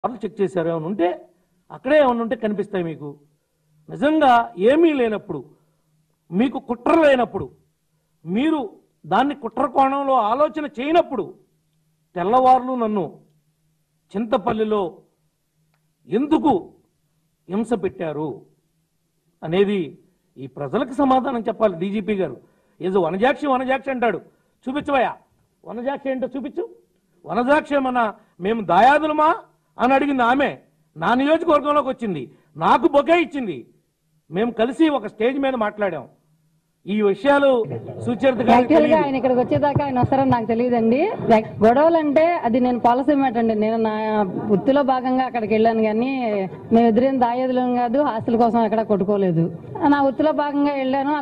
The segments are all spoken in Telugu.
సార్లు చెక్ చేశారు ఏమైనా ఉంటే అక్కడే ఏమైనా ఉంటే కనిపిస్తాయి మీకు నిజంగా ఏమీ లేనప్పుడు మీకు కుట్ర లేనప్పుడు మీరు దాన్ని కుట్ర కోణంలో ఆలోచన చేయనప్పుడు తెల్లవారులు నన్ను చింతపల్లిలో ఎందుకు హింస పెట్టారు అనేది ఈ ప్రజలకు సమాధానం చెప్పాలి డీజీపీ గారు ఏదో వనజాక్షి వనజాక్షి అంటాడు చూపించవయ్యా వనజాక్షి ఏంటో చూపించు వనజాక్షి ఏమన్నా మేము దాయాదులమా అని అడిగింది ఆమె నా నియోజకవర్గంలోకి వచ్చింది నాకు బొకే ఇచ్చింది మేము కలిసి ఒక స్టేజ్ మీద మాట్లాడాం ఈ విషయాలు సుచరిత గారికి యాక్చువల్ గా తెలియదు. ఆయన ఇక్కడికి వచ్చేదాకా ఆయన వస్తారని నాకు తెలియదండి గొడవలు అంటే అది నేను పాలసీ మాట అండి నేను నా వృత్తిలో భాగంగా అక్కడికి వెళ్ళాను కానీ మేము ఎదురైన దాయేదులం కాదు హాస్టల్ కోసం ఎక్కడ కొట్టుకోలేదు నా వృత్తిలో భాగంగా వెళ్ళాను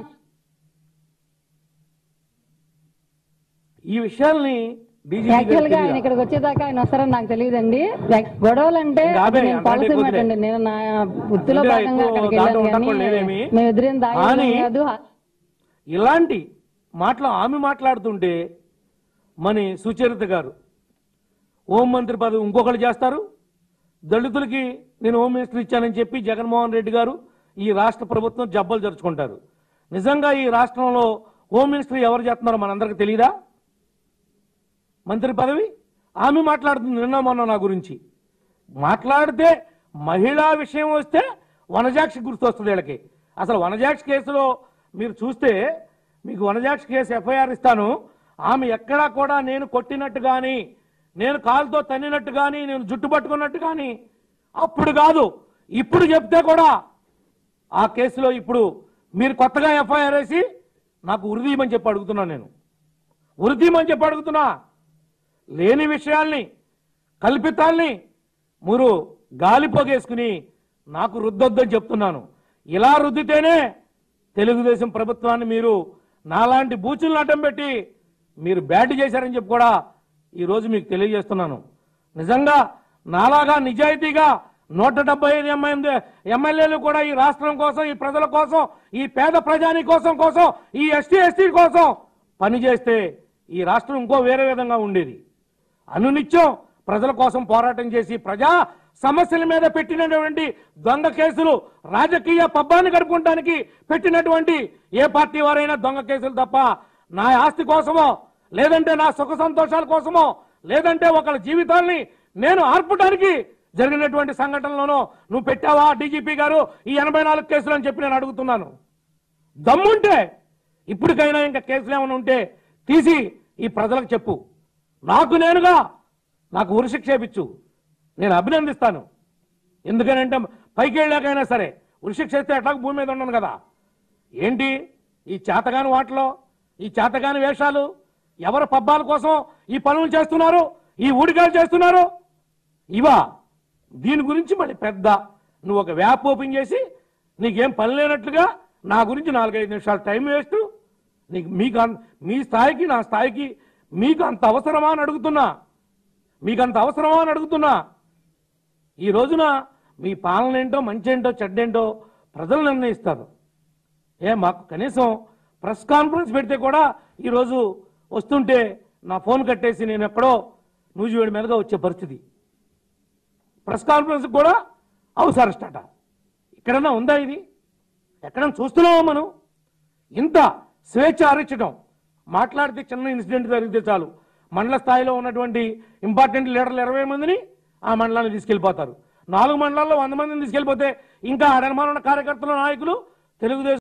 ఈ విషయాల్ని డీజీపీ యాక్చువల్ గారికి గా ఆయన తెలియదా? ఇక్కడికి వచ్చేదాకా ఆయన వస్తారని నాకు తెలియదండి గొడవలు అంటే ఇంకా అది ఆపే, నేను అంటే పాలసీ మాట కుదిరే. అండి నేను నా వృత్తిలో ఇంకా భాగంగా ఎక్కువ అక్కడికి దాంట్లో వెళ్ళాను కానీ ఉండకూడలేదేమి. మేము ఎదురైన దాయేదులం కానీ కాదు హా- ఇలాంటి మాటలు ఆమె మాట్లాడుతుంటే మన సుచరిత గారు హోంమంత్రి పదవి ఇంకొకరు చేస్తారు దళితులకి నేను హోమ్ మినిస్టర్ ఇచ్చానని చెప్పి జగన్మోహన్ రెడ్డి గారు ఈ రాష్ట్ర ప్రభుత్వం జబ్బలు జరుచుకుంటారు నిజంగా ఈ రాష్ట్రంలో హోమ్ మినిస్టర్ ఎవరు చేస్తున్నారో మనందరికీ తెలియదా మంత్రి పదవి ఆమె మాట్లాడుతుంది నిన్న మొన్న నా గురించి మాట్లాడితే మహిళా విషయం వస్తే వనజాక్షి గుర్తొస్తుంది వీళ్ళకి అసలు వనజాక్షి కేసులో మీరు చూస్తే మీకు వనజాక్షి కేసు ఎఫ్ఐఆర్ ఇస్తాను ఆమె ఎక్కడా కూడా నేను కొట్టినట్టు కానీ నేను కాలుతో తన్నినట్టు కానీ నేను జుట్టు పట్టుకున్నట్టు కానీ అప్పుడు కాదు ఇప్పుడు చెప్తే కూడా ఆ కేసులో ఇప్పుడు మీరు కొత్తగా ఎఫ్ఐఆర్ వేసి నాకు ఉరిదీయమని చెప్పి అడుగుతున్నాను నేను ఉరిదీయమని చెప్పి అడుగుతున్నా లేని విషయాల్ని కల్పితాల్ని మీరు గాలి పొగేసుకుని నాకు రుద్దొద్దని చెప్తున్నాను ఇలా రుద్దితేనే తెలుగుదేశం ప్రభుత్వాన్ని మీరు నాలాంటి బూచులను అడ్డం పెట్టి మీరు బ్యాట్ చేశారని చెప్పి కూడా ఈరోజు మీకు తెలియజేస్తున్నాను నిజంగా నాలాగా నిజాయితీగా నూట డెబ్బై ఐదు ఎమ్మెల్యే ఎమ్మెల్యేలు కూడా ఈ రాష్ట్రం కోసం ఈ ప్రజల కోసం ఈ పేద ప్రజాని కోసం కోసం ఈ ఎస్టీ ఎస్టీ కోసం పనిచేస్తే ఈ రాష్ట్రం ఇంకో వేరే విధంగా ఉండేది అనునిత్యం ప్రజల కోసం పోరాటం చేసి ప్రజా సమస్యల మీద పెట్టినటువంటి దొంగ కేసులు రాజకీయ పబ్బాన్ని గడుపుకోవడానికి పెట్టినటువంటి ఏ పార్టీ వారైనా దొంగ కేసులు తప్ప నా ఆస్తి కోసమో లేదంటే నా సుఖ సంతోషాల కోసమో లేదంటే ఒకళ్ళ జీవితాల్ని నేను ఆర్పడానికి జరిగినటువంటి సంఘటనలోనో నువ్వు పెట్టావా డీజీపీ గారు ఈ ఎనభై నాలుగు కేసులు అని చెప్పి నేను అడుగుతున్నాను దమ్ముంటే ఇప్పటికైనా ఇంకా కేసులు ఏమైనా ఉంటే తీసి ఈ ప్రజలకు చెప్పు నాకు నేనుగా నాకు ఉరిశిక్ష ఇప్పించు నేను అభినందిస్తాను ఎందుకనంటే పైకి వెళ్ళాకైనా సరే ఉరిశిక్ష ఇస్తే ఎట్లా భూమి మీద ఉండను కదా ఏంటి ఈ చేతగాని వాటిలో ఈ చేతగాని వేషాలు ఎవరు పబ్బాల కోసం ఈ పనులు చేస్తున్నారు ఈ ఊడికాలు చేస్తున్నారు ఇవా దీని గురించి మళ్ళీ పెద్ద నువ్వు ఒక వ్యాప్ ఓపెన్ చేసి నీకేం పని లేనట్లుగా నా గురించి నాలుగైదు నిమిషాలు టైం వేస్ట్ నీకు మీకు అన్- మీ స్థాయికి నా స్థాయికి మీకు అంత అవసరమా అని అడుగుతున్నా మీకు అంత అవసరమా అని అడుగుతున్నా ఈ రోజున మీ పాలన ఏంటో మంచి ఏంటో చెడ్డేంటో ప్రజలు నిర్ణయిస్తారు ఏ మాకు కనీసం ప్రెస్ కాన్ఫరెన్స్ పెడితే కూడా ఈరోజు వస్తుంటే నా ఫోన్ కట్టేసి నేను ఎక్కడో నూజివేడి మీదుగా వచ్చే పరిస్థితి ప్రెస్ కాన్ఫరెన్స్ కూడా అవసరం స్టార్ట్ ఎక్కడన్నా ఉందా ఇది ఎక్కడన్నా చూస్తున్నామా మనం ఇంత స్వేచ్ఛ ఆరించడం మాట్లాడితే చిన్న ఇన్సిడెంట్ జరిగితే చాలు మండల స్థాయిలో ఉన్నటువంటి ఇంపార్టెంట్ లీడర్లు ఇరవై మందిని ఆ మండలాన్ని తీసుకెళ్లిపోతారు నాలుగు మండలాల్లో వంద మందిని తీసుకెళ్లిపోతే ఇంకా ఆడనమాన కార్యకర్తలు నాయకులు తెలుగుదేశం